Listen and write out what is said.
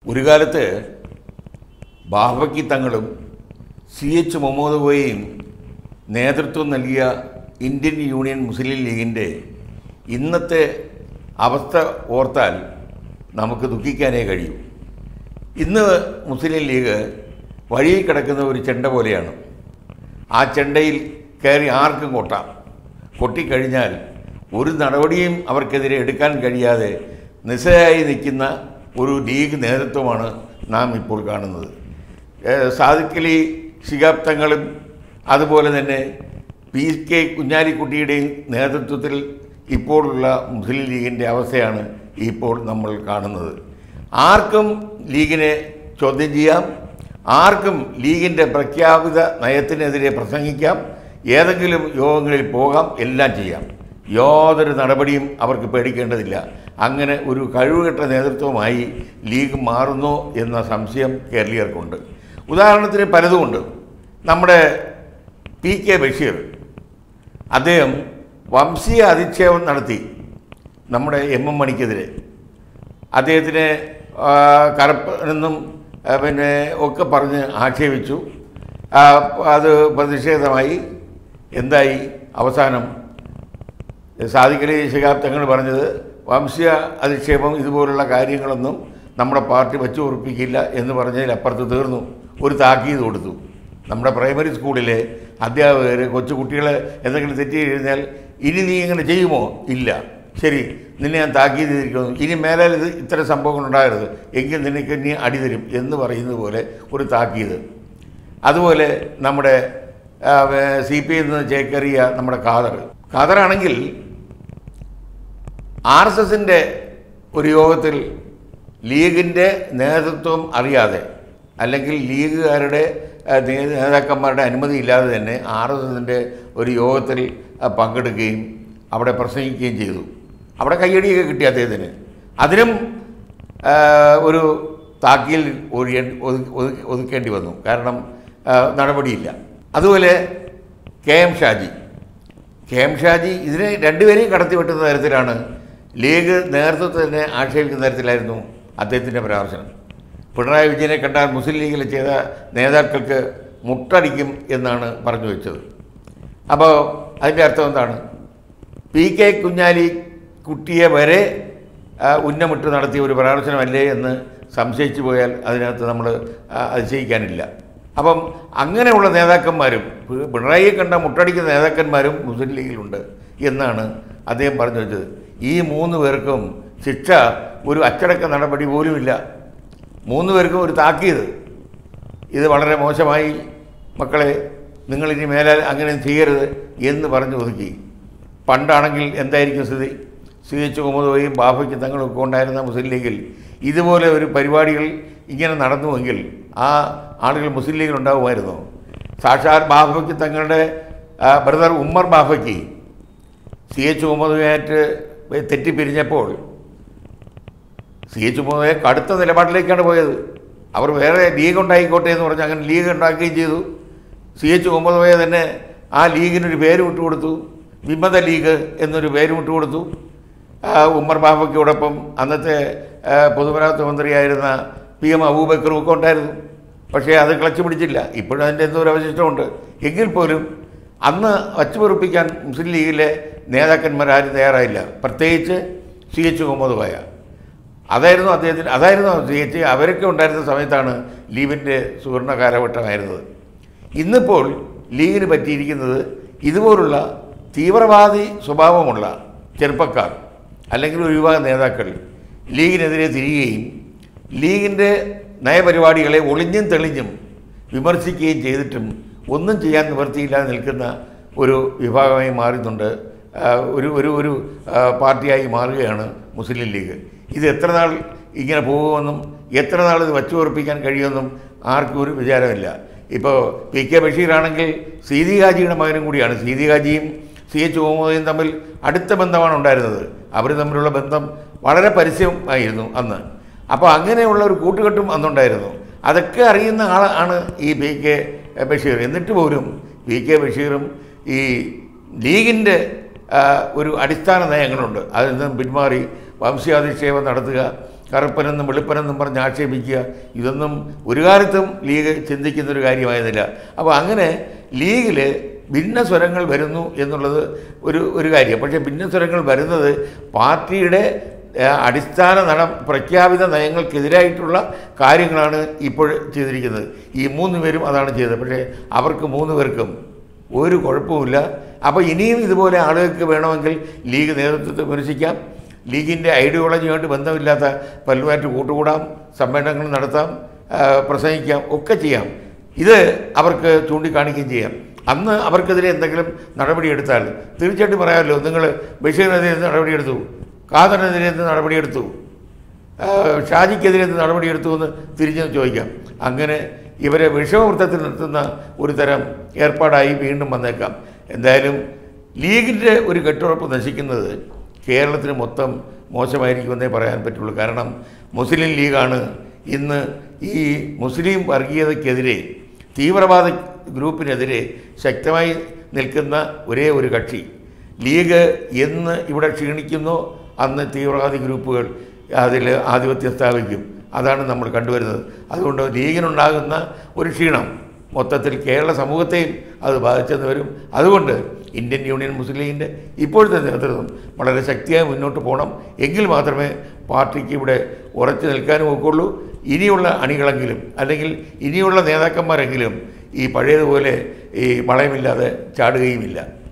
ഒരു കാലത്ത് ബാബയ്ക്ക് തങ്ങളും സി എച്ച് മുഹമ്മദ് കോയയും നേതൃത്വം നൽകിയ ഇന്ത്യൻ യൂണിയൻ മുസ്ലിം ലീഗിൻ്റെ ഇന്നത്തെ അവസ്ഥ ഓർത്താൽ നമുക്ക് ദുഃഖിക്കാനേ കഴിയൂ ഇന്ന് മുസ്ലിം ലീഗ് വഴിയിൽ കിടക്കുന്ന ഒരു ചെണ്ട പോലെയാണ് ആ ചെണ്ടയിൽ കയറി ആർക്കും കൊട്ടാം കൊട്ടിക്കഴിഞ്ഞാൽ ഒരു നടപടിയും അവർക്കെതിരെ എടുക്കാൻ കഴിയാതെ നിസ്സഹായി നിൽക്കുന്ന ഒരു ലീഗ് നേതൃത്വമാണ് നാം ഇപ്പോൾ കാണുന്നത് ഏഹ് സാദിഖലി ശിഹാബ് തങ്ങളും അതുപോലെ തന്നെ പി കെ കുഞ്ഞാലിക്കുട്ടിയുടെയും നേതൃത്വത്തിൽ ഇപ്പോഴുള്ള മുസ്ലിം ലീഗിൻ്റെ അവസ്ഥയാണ് ഇപ്പോൾ നമ്മൾ കാണുന്നത് ആർക്കും ലീഗിനെ ചോദ്യം ചെയ്യാം ആർക്കും ലീഗിൻ്റെ പ്രഖ്യാപിത നയത്തിനെതിരെ പ്രസംഗിക്കാം ഏതെങ്കിലും യോഗങ്ങളിൽ പോകാം എല്ലാം ചെയ്യാം യാതൊരു നടപടിയും അവർക്ക് പേടിക്കേണ്ടതില്ല അങ്ങനെ ഒരു കഴിവുകെട്ട നേതൃത്വമായി ലീഗ് മാറുന്നു എന്ന സംശയം കേരളീയർക്കുണ്ട് ഉദാഹരണത്തിന് പലതുമുണ്ട് നമ്മുടെ പി കെ ബഷീർ അദ്ദേഹം വംശീയ അധിക്ഷേപം നടത്തി നമ്മുടെ എം എം മണിക്കെതിരെ അദ്ദേഹത്തിനെ ആ, കറുപ്പനെന്നും ആ, പിന്നെ ഒക്കെ പറഞ്ഞ് ആക്ഷേപിച്ചു ആ, അത് പ്രതിഷേധമായി എന്തായി അവസാനം സാദിഖലി ശിഹാബ് തങ്ങൾ പറഞ്ഞത് വംശീയ അധിക്ഷേപം ഇതുപോലുള്ള കാര്യങ്ങളൊന്നും നമ്മുടെ പാർട്ടി വച്ചു ഉറപ്പിക്കില്ല എന്ന് പറഞ്ഞതിൽ അപ്പുറത്ത് തീർന്നു ഒരു താക്കീത് കൊടുത്തു നമ്മുടെ പ്രൈമറി സ്കൂളിലെ അധ്യാപകർ കൊച്ചു കുട്ടികളെ എന്തെങ്കിലും തെറ്റ് കഴിഞ്ഞാൽ ഇനി നീ ഇങ്ങനെ ചെയ്യുമോ ഇല്ല ശരി നിന്നെ ഞാൻ താക്കീത് ചെയ്തിരിക്കുന്നു ഇനി മേലാൽ ഇത് ഇത്തരം സംഭവങ്ങൾ ഉണ്ടാകരുത് എങ്കിൽ നിനക്ക് ഇനി അടി തരും എന്ന് പറയുന്നത് പോലെ ഒരു താക്കീത് അതുപോലെ നമ്മുടെ സി പി എന്ന് ചേക്കേറിയ നമ്മുടെ ഖാദർ ഖാദറാണെങ്കിൽ ആർ എസ് എസിൻ്റെ ഒരു യോഗത്തിൽ ലീഗിൻ്റെ നേതൃത്വം അറിയാതെ അല്ലെങ്കിൽ ലീഗുകാരുടെ ആ, നേ- നേതാക്കന്മാരുടെ അനുമതി ഇല്ലാതെ തന്നെ ആർ എസ് എസിൻ്റെ ഒരു യോഗത്തിൽ ആ, പങ്കെടുക്കുകയും അവിടെ പ്രസംഗിക്കുകയും ചെയ്തു അവിടെ കയ്യടിയൊക്കെ കിട്ടി അദ്ദേഹത്തിന് അതിനും ആ, ഒരു താക്കീൽ ഒഴിയ ഒതു- ഒതു- ഒതുക്കേണ്ടി വന്നു കാരണം ആ, നടപടിയില്ല അതുപോലെ K M Shaji K M Shaji ഇതിനെ രണ്ടുപേരെയും കടത്തിവെട്ടുന്ന തരത്തിലാണ് ലീഗ് നേതൃത്വത്തിനെ ആക്ഷേപിക്കുന്ന തരത്തിലായിരുന്നു അദ്ദേഹത്തിൻ്റെ പരാമർശനം പിണറായി വിജയനെ കണ്ടാൽ മുസ്ലിം ലീഗിൽ ചെയ്ത നേതാക്കൾക്ക് മുട്ടടിക്കും എന്നാണ് പറഞ്ഞു വെച്ചത് അപ്പോൾ അതിൻ്റെ അർത്ഥം എന്താണ് പി കെ കുഞ്ഞാലി കുട്ടിയെ വരെ ആ, ഉന്നമിട്ട് നടത്തിയ ഒരു പരാമർശനമല്ലേ എന്ന് സംശയിച്ചു പോയാൽ അതിനകത്ത് നമ്മൾ ആ, അതിശയിക്കാനില്ല അപ്പം അങ്ങനെയുള്ള നേതാക്കന്മാരും പി- പിണറായിയെ കണ്ട മുട്ടടിക്കുന്ന നേതാക്കന്മാരും മുസ്ലിം ലീഗിലുണ്ട് എന്നാണ് അദ്ദേഹം പറഞ്ഞു വെച്ചത് ഈ മൂന്ന് പേർക്കും ശിക്ഷ ഒരു അച്ചടക്ക നടപടി പോലുമില്ല മൂന്ന് പേർക്കും ഒരു താക്കീത് ഇത് വളരെ മോശമായി മക്കളെ നിങ്ങളിനി മേലാൽ അങ്ങനെ ചെയ്യരുത് എന്ന് പറഞ്ഞു ഒതുക്കി പണ്ടാണെങ്കിൽ എന്തായിരിക്കും സ്ഥിതി സി എച്ച് മുഹമ്മദ് ബാഫയ്ക്ക് തങ്ങളൊക്കെ ഉണ്ടായിരുന്ന മുസ്ലിം ലീഗിൽ ഇതുപോലെ ഒരു പരിപാടികൾ ഇങ്ങനെ നടന്നുവെങ്കിൽ ആ ആളുകൾ മുസ്ലിം ലീഗിൽ ഉണ്ടാകുമായിരുന്നു സാക്ഷാൽ ബാഫയ്ക്ക് തങ്ങളുടെ ആ, brother Ummer Bafaqi C H മുഹമ്മദുമായിട്ട് തെറ്റിപ്പിരിഞ്ഞപ്പോൾ സി എച്ച് മുഹമ്മദ് കടുത്ത നിലപാടിലേക്കാണ് പോയത് അവർ വേറെ ലീഗ് ഉണ്ടായിക്കോട്ടെ എന്ന് പറഞ്ഞ് അങ്ങനെ ലീഗ് ഉണ്ടാക്കുകയും ചെയ്തു സി എച്ച് മുഹമ്മദ് തന്നെ ആ ലീഗിനൊരു പേര് വിട്ടുകൊടുത്തു വിമത ലീഗ് എന്നൊരു പേര് വിട്ടുകൊടുത്തു ആ, ഉമ്മർ ബാബയ്ക്കോടൊപ്പം അന്നത്തെ ആ, പൊതുമരാമത്ത് മന്ത്രിയായിരുന്ന പി എം അബൂബക്കറും ഒക്കെ ഉണ്ടായിരുന്നു പക്ഷേ അത് ക്ലച്ച് പിടിച്ചില്ല ഇപ്പോഴും അതിൻ്റെ എന്തോ ഒരു അവശിഷ്ടമുണ്ട് എങ്കിൽ പോലും അന്ന് വച്ചുപൊറുപ്പിക്കാൻ മുസ്ലിം ലീഗിലെ നേതാക്കന്മാരാരും തയ്യാറായില്ല പ്രത്യേകിച്ച് സി എച്ച് മുഹമ്മദ് കോയ അതായിരുന്നു അദ്ദേഹത്തിന് അതായിരുന്നു സി എച്ച് അവരൊക്കെ ഉണ്ടായിരുന്ന സമയത്താണ് ലീഗിൻ്റെ സുവർണ കാലഘട്ടമായിരുന്നത് ഇന്നിപ്പോൾ ലീഗിന് പറ്റിയിരിക്കുന്നത് ഇതുപോലുള്ള തീവ്രവാദി സ്വഭാവമുള്ള ചെറുപ്പക്കാർ അല്ലെങ്കിൽ ഒരു വിഭാഗം നേതാക്കൾ ലീഗിനെതിരെ തിരിയുകയും ലീഗിൻ്റെ നയപരിപാടികളെ ഒളിഞ്ഞും തെളിഞ്ഞും വിമർശിക്കുകയും ചെയ്തിട്ടും ഒന്നും ചെയ്യാൻ നിവൃത്തിയില്ലാതെ നിൽക്കുന്ന ഒരു വിഭാഗമായി മാറുന്നുണ്ട് ആ, ഒരു ഒരു ഒരു ആ, പാർട്ടിയായി മാറുകയാണ് മുസ്ലിം ലീഗ് ഇത് എത്ര നാൾ ഇങ്ങനെ പോകുമെന്നും എത്ര നാൾ ഇത് വച്ചുറപ്പിക്കാൻ കഴിയുമെന്നും ആർക്കും ഒരു വിചാരമില്ല ഇപ്പോൾ പി കെ ബഷീറാണെങ്കിൽ സീതി ഹാജിയുടെ മകനും കൂടിയാണ് സീതി ഹാജിയും സി എച്ച് മുഹമ്മദയും തമ്മിൽ അടുത്ത ബന്ധമാണ് ഉണ്ടായിരുന്നത് അവർ തമ്മിലുള്ള ബന്ധം വളരെ പരസ്യമായിരുന്നു അന്ന് അപ്പോൾ അങ്ങനെയുള്ള ഒരു കൂട്ടുകെട്ടും അന്നുണ്ടായിരുന്നു അതൊക്കെ അറിയുന്ന ആളാണ് ഈ പി കെ ബഷീർ എന്നിട്ട് പോലും പി കെ ബഷീറും ഈ ലീഗിൻ്റെ ആ, ഒരു അടിസ്ഥാന നയങ്ങളുണ്ട് അതിൽ നിന്നും പിന്മാറി വംശീയാധിക്ഷേപം നടത്തുക കറുപ്പനെന്നും വെളുപ്പനെന്നും പറഞ്ഞ് ആക്ഷേപിക്കുക ഇതൊന്നും ഒരു കാലത്തും ലീഗ് ചിന്തിക്കുന്ന ഒരു കാര്യമായിരുന്നില്ല അപ്പോൾ അങ്ങനെ ലീഗിൽ ഭിന്ന സ്വരങ്ങൾ വരുന്നു എന്നുള്ളത് ഒരു ഒരു കാര്യം പക്ഷേ ഭിന്ന സ്വരങ്ങൾ വരുന്നത് പാർട്ടിയുടെ ആ, അടിസ്ഥാന നട പ്രഖ്യാപിത നയങ്ങൾക്കെതിരായിട്ടുള്ള കാര്യങ്ങളാണ് ഇപ്പോൾ ചെയ്തിരിക്കുന്നത് ഈ മൂന്ന് പേരും അതാണ് ചെയ്തത് പക്ഷേ അവർക്ക് മൂന്ന് പേർക്കും ഒരു കുഴപ്പവുമില്ല അപ്പോൾ ഇനിയും ഇതുപോലെ ആളുകൾക്ക് വേണമെങ്കിൽ ലീഗ് നേതൃത്വത്തെ വിമർശിക്കാം ലീഗിൻ്റെ ഐഡിയോളജിയുമായിട്ട് ബന്ധമില്ലാത്ത പല്ലുമായിട്ട് കൂട്ടുകൂടാം സമ്മേളനങ്ങൾ നടത്താം ആ, പ്രസംഗിക്കാം ഒക്കെ ചെയ്യാം ഇത് അവർക്ക് ചൂണ്ടിക്കാണിക്കുകയും ചെയ്യാം അന്ന് അവർക്കെതിരെ എന്തെങ്കിലും നടപടിയെടുത്താൽ തീർച്ചയായിട്ടും പറയാമല്ലോ നിങ്ങൾ ബഷീറിനെതിരെ എന്ത് നടപടിയെടുത്തു ഖാദറിനെതിരെ എന്ത് നടപടിയെടുത്തു ആ, ഷാജിക്കെതിരെ എന്ത് നടപടിയെടുത്തു എന്ന് തിരിഞ്ഞ് ചോദിക്കാം അങ്ങനെ ഇവരെ വിഷമവൃത്തത്തിൽ നിർത്തുന്ന ഒരു തരം ഏർപ്പാടായി വീണ്ടും വന്നേക്കാം എന്തായാലും ലീഗിൻ്റെ ഒരു കെട്ടുറപ്പ് നശിക്കുന്നത് കേരളത്തിന് മൊത്തം മോശമായിരിക്കുമെന്നേ പറയാൻ പറ്റുള്ളൂ കാരണം മുസ്ലിം ലീഗാണ് ഇന്ന് ഈ മുസ്ലിം വർഗീയതയ്ക്കെതിരെ തീവ്രവാദ ഗ്രൂപ്പിനെതിരെ ശക്തമായി നിൽക്കുന്ന ഒരേ ഒരു കക്ഷി ലീഗ് എന്ന് ഇവിടെ ക്ഷീണിക്കുന്നോ അന്ന് തീവ്രവാദി ഗ്രൂപ്പുകൾ അതിൽ ആധിപത്യം സ്ഥാപിക്കും അതാണ് നമ്മൾ കണ്ടുവരുന്നത് അതുകൊണ്ട് ലീഗിനുണ്ടാകുന്ന ഒരു ക്ഷീണം മൊത്തത്തിൽ കേരള സമൂഹത്തെയും അത് ബാധിച്ചെന്ന് വരും അതുകൊണ്ട് ഇന്ത്യൻ യൂണിയൻ മുസ്ലിം ലീഗിൻ്റെ ഇപ്പോഴത്തെ നേതൃത്വം വളരെ ശക്തിയായി മുന്നോട്ട് പോകണം എങ്കിൽ മാത്രമേ പാർട്ടിക്ക് ഇവിടെ ഉറച്ചു നിൽക്കാനും ഒക്കുള്ളൂ ഇനിയുള്ള അണികളെങ്കിലും അല്ലെങ്കിൽ ഇനിയുള്ള നേതാക്കന്മാരെങ്കിലും ഈ പഴയതുപോലെ ഈ വളയമില്ലാതെ ചാടുകയുമില്ല